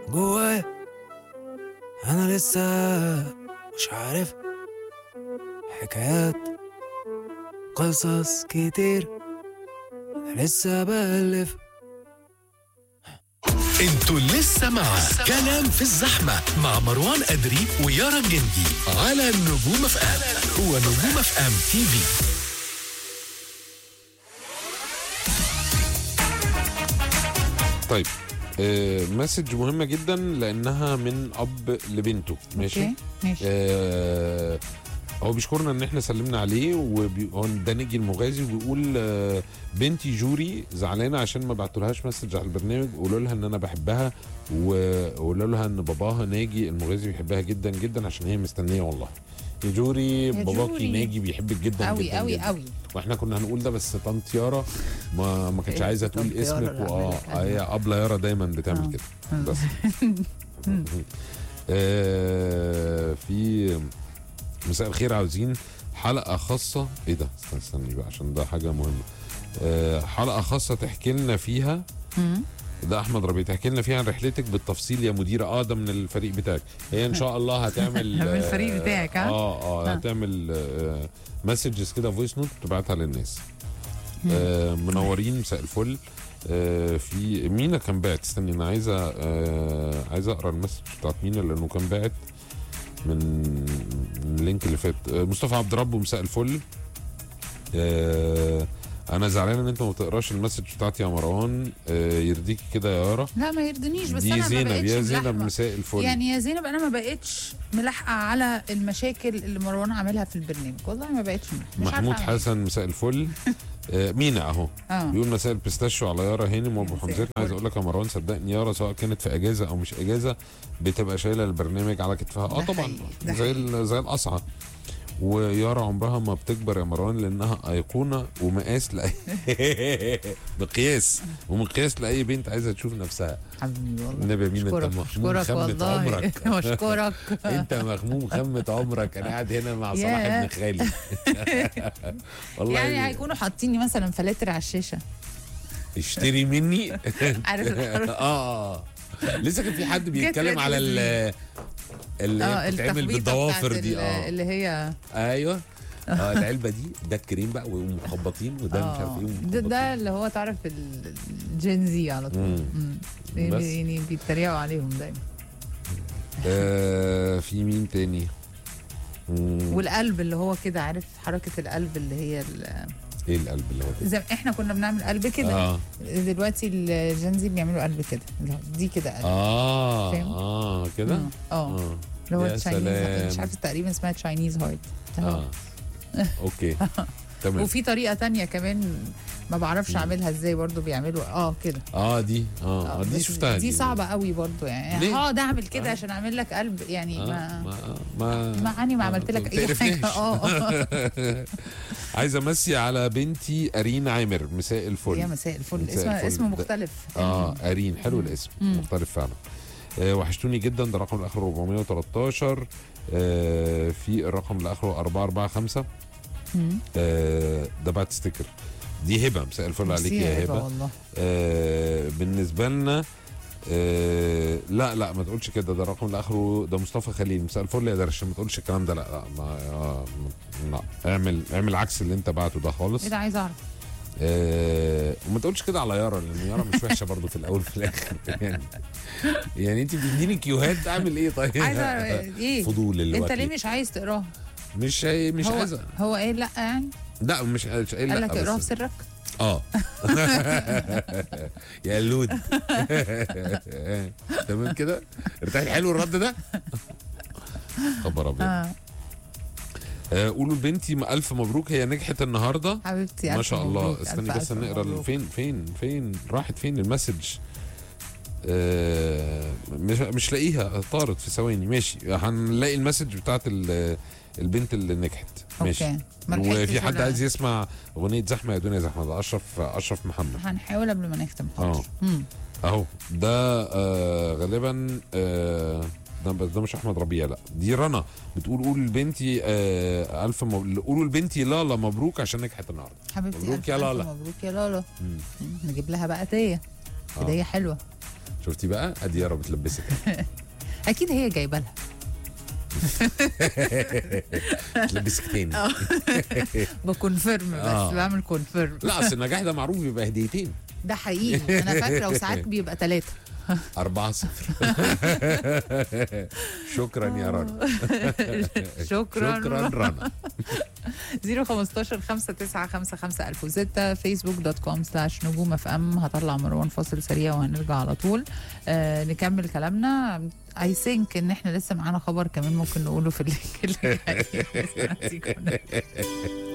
جوايا انا لسه مش عارف حكايات قصص كتير أنا لسه بألف انتوا لسه مع كلام في الزحمة مع مروان أدري ويارا جندي على نجوم اف ام هو نجوم اف ام تي في طيب آه مسج مهمة جدا لأنها من أب لبنته ماشي اوكي ماشي آه هو بيشكرنا ان احنا سلمنا عليه وهو ده نجي المغازي وبيقول آه بنتي جوري زعلانه عشان ما بعتلهاش مسج على البرنامج قولوا لها ان انا بحبها وقولوا لها ان باباها ناجي المغازي بيحبها جدا جدا عشان هي مستنيه والله يا جوري يا باباكي جوري. ناجي بيحبك جدا قوي جدا قوي جدا. قوي واحنا كنا هنقول ده بس طنط يارا ما ما كانتش إيه، عايزه طنط تقول يارا اسمك اللي واه عملت هي ابله يارا دايما بتعمل آه. كده بس آه في مساء الخير عاوزين حلقه خاصه ايه ده استنى استني بقى عشان ده حاجه مهمه آه حلقه خاصه تحكي لنا فيها مم. ده احمد ربيع تحكي لنا فيها عن رحلتك بالتفصيل يا مديره اه ده من الفريق بتاعك هي ان شاء الله هتعمل من الفريق آه، بتاعك، ها؟ اه اه آه. هتعمل مسجز كده فويس نوت تبعتها للناس آه منورين مساء الفل آه في مينا كان باعت استني انا عايزه آه عايزه اقرا المسج بتاعت مينا لانه كان باعت من من اللينك اللي فات آه مصطفى عبد ربه مساء الفل آه انا زعلان ان انت ما بتقراش المسج بتاعتي يا مروان آه يرضيكي كده يا يارا لا ما يرضنيش بس دي انا ما زينب بقتش يا زينب ملاحقة. مساء الفل يعني يا زينب انا ما بقتش ملاحقه على المشاكل اللي مروان عاملها في البرنامج والله ما بقتش مش عارفة محمود أعمل إيه. حسن مساء الفل آه مينا اهو اه بيقول مساء البيستاشيو على يارا هانم وابو مساء حمزه عايز الفل. اقول لك يا مروان صدقني يارا سواء كانت في اجازه او مش اجازه بتبقى شايله البرنامج على كتفها اه ده طبعا حقيقي، ده زي ال- زي القصعه ويارا عمرها ما بتكبر يا مروان لانها ايقونه ومقاس لاي مقياس ومقياس لاي بنت عايزه تشوف نفسها حبيبي والله النبي يا مينا انت اشكرك مخموم اشكرك خمة والله عمرك اشكرك انت مخموم خمة عمرك انا قاعد هنا مع صلاح ياه. ابن خالي والله يعني هيكونوا حاطين لي مثلا فلاتر على الشاشه اشتري مني عارف الحرف؟ اه اه لسه كان في حد بيتكلم على ال اللي اه هي بتتعمل التخبيطة بالضوافر بتاعت دي ال- اه اللي هي ايوه اه العلبه دي ده الكريم بقى ومخبطين وده مش عارف اه ايه ده, ومخبطين. ده اللي هو تعرف الجين زي على طول مم. مم. بس. يعني بيتريقوا عليهم دايما آه في مين تاني مم، والقلب اللي هو كده عارف حركه القلب اللي هي ال- ايه القلب اللي هو ده زي احنا كنا بنعمل قلب كده اه دلوقتي الجنزي بيعملوا قلب كده اللي هو دي كده قلب اه فاهم؟ اه كده مم. اه اه اللي هو يا تشاينيز سلام. مش عارفه تقريبا اسمها تشاينيز هارت اه اوكي تمام وفي طريقه تانية كمان ما بعرفش اعملها ازاي برضو بيعملوا اه كده اه دي اه, آه دي بس شفتها دي صعبه قوي برضو يعني ليه؟ هقعد اعمل كده آه. عشان اعمل لك قلب يعني آه ما ما ما ما عني ما عملت لك اي حاجه تقرفناش. اه آه. عايز امسي على بنتي ارين عامر مساء الفل يا مساء الفل مساء اسمه الفل. اسمه ده- مختلف اه ارين حلو الاسم مم. مختلف فعلا آه وحشتوني جدا ده رقم الاخر 413 آه في الرقم اللي اخره 445 مم. آه ده بعت ستيكر دي هبه مساء الفل عليك ميرسي يا هبه والله آه بالنسبه لنا آه لا لا ما تقولش كده ده الرقم اللي اخره ده مصطفى خليل مساء الفل يا درش ما تقولش الكلام ده لا لا ما آه لا اعمل اعمل عكس اللي انت بعته ده خالص ايه ده عايز اعرف آه وما تقولش كده على يارا لان يارا مش وحشه برضو في الاول وفي الاخر يعني يعني انت بتديني كيوهات اعمل ايه طيب عايز اعرف ايه فضول اللي انت ليه مش عايز تقراها مش هي- مش هو عايزه هو ايه لا يعني لا مش مش قايل قال لا لك اقراها بس- في سرك اه يا لود تمام كده ارتاح حلو الرد ده خبر ابيض اه آه، قولوا لبنتي م- الف مبروك هي نجحت النهارده حبيبتي ما ألف شاء الله مبروك، استني ألف بس ألف نقرا مبروك. فين فين فين راحت فين المسج آه مش مش لاقيها طارت في ثواني ماشي هنلاقي المسج بتاعت ال- البنت اللي نجحت ماشي اوكي ما لحقتش وفي حد ولا- عايز يسمع اغنيه زحمه يا دنيا زحمه ده اشرف اشرف محمد هنحاول قبل ما نختم حاضر اه. مم. اهو ده آه غالبا آه ده بس ده مش احمد ربيع لا دي رنا بتقول قول لبنتي آه الف مب... قولوا لبنتي لالا مبروك عشان نجحت النهارده حبيبتي مبروك ألف يا ألف لالا. مبروك يا لالا مم. مم. نجيب لها بقى هديه آه. هديه حلوه شفتي بقى ادي يارا بتلبسك اكيد هي جايبه لها تلبسك تاني بكونفيرم بس آه. بعمل كونفيرم لا اصل النجاح ده معروف بيبقى هديتين ده حقيقي انا فاكره وساعات بيبقى ثلاثه أربعة صفر شكرا يا رنا شكرا شكرا رنا 015 5955 1006 فيسبوك دوت كوم سلاش نجوم اف ام هطلع مروان فاصل سريع وهنرجع على طول آه نكمل كلامنا اي ثينك ان احنا لسه معانا خبر كمان ممكن نقوله في اللينك اللي جاي